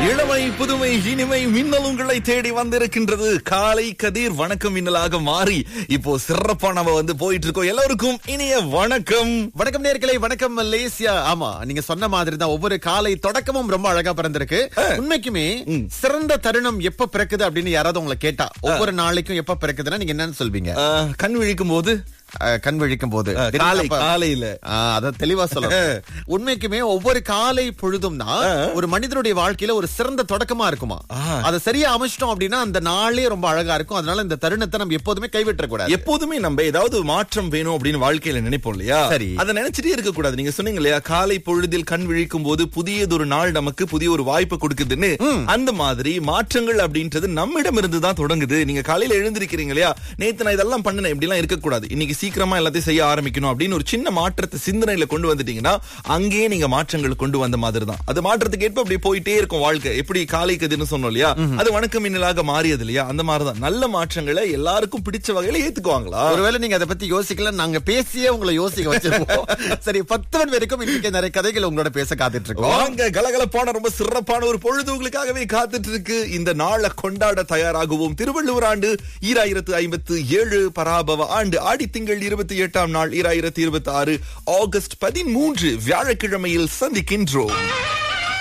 இளமை புதுமை இனிமை மின்னல் உங்களை தேடி வந்திருக்கின்றது காலை கதிர் வணக்கம் மின்னலாக மாறி இப்போ சிறப்பா நம்ம வந்து போயிட்டு இருக்கோம் எல்லாருக்கும் இனிய வணக்கம் வணக்கம் நேர்களே வணக்கம் மலேசியா ஆமா நீங்க சொன்ன மாதிரி தான் ஒவ்வொரு காலை தொடக்கமும் ரொம்ப அழகா பிறந்திருக்கு உண்மைக்குமே சிறந்த தருணம் எப்ப பிறக்குது அப்படின்னு யாராவது உங்களை கேட்டா ஒவ்வொரு நாளைக்கும் எப்ப பிறக்குதுன்னா நீங்க என்னன்னு சொல்வீங்க ஆ, கண் விழிக்கும் போது அஹ், கண் விழிக்கும் போது ஆ, காலை அப்ப- காலையில ஆ, அத தெளிவா சொல்லணும் உண்மைக்குமே ஒவ்வொரு காலை பொழுதும் தான் ஒரு மனிதனுடைய வாழ்க்கையில ஒரு சிறந்த தொடக்கமா இருக்குமா ஆ. அதை சரியா அமைச்சிட்டோம் அப்படின்னா அந்த நாளே ரொம்ப அழகா இருக்கும் அதனால இந்த தருணத்தை நம்ம எப்போதுமே கைவிட்ட கூடாது எப்போதுமே நம்ம ஏதாவது மாற்றம் வேணும் அப்படின்னு வாழ்க்கையில நினைப்போம் இல்லையா சரி. அதை நினைச்சிட்டே இருக்க கூடாது நீங்க சொன்னீங்க இல்லையா காலை பொழுதில் கண் விழிக்கும் போது புதியதொரு நாள் நமக்கு புதிய ஒரு வாய்ப்பு கொடுக்குதுன்னு அந்த மாதிரி மாற்றங்கள் அப்படின்றது நம்மிடம் இருந்து தான் தொடங்குது நீங்க காலையில எழுந்திருக்கிறீங்க இல்லையா நேத்து நான் இதெல்லாம் பண்ணேன் இப்படி எல்லாம் இருக்கக்கூடாது இன்னைக்கு சீக்கிரமா எல்லாத்தையும் செய்ய ஆரம்பிக்கணும் அப்படின்னு ஒரு சின்ன மாற்றத்தை சிந்தனையில கொண்டு வந்துட்டீங்கன்னா அங்கேயே நீங்க மாற்றங்கள் கொண்டு வந்த மாதிரி தான் அது மாற்றத்துக்கு ஏற்ப அப்படியே போயிட்டே இருக்கும் வாழ்க்கை எப்படி காலை கதிர்னு சொன்னோம் இல்லையா அது வணக்க மின்னலாக மாறியது இல்லையா அந்த மாதிரிதான் நல்ல மாற்றங்களை எல்லாருக்கும் பிடிச்ச வகையில ஏத்துக்குவாங்களா ஒருவேளை நீங்க அதை பத்தி யோசிக்கல நாங்க பேசியே உங்களை யோசிக்க வச்சிருப்போம் சரி பத்து மணி வரைக்கும் இன்னைக்கு நிறைய கதைகள் உங்களோட பேச காத்துட்டு இருக்கோம் வாங்க கலகலப்பான ரொம்ப சிறப்பான ஒரு பொழுது உங்களுக்காகவே காத்துட்டு இருக்கு இந்த நாளை கொண்டாட தயாராகுவோம் திருவள்ளுவர் ஆண்டு ஈராயிரத்து ஐம்பத்து ஏழு பராபவ ஆண்டு ஆடி திங்கள் இருபத்தி எட்டாம் நாள் ஈராயிரத்து இருபத்தி ஆறு ஆகஸ்ட் பதிமூன்று வியாழக்கிழமையில் சந்திக்கின்றோம்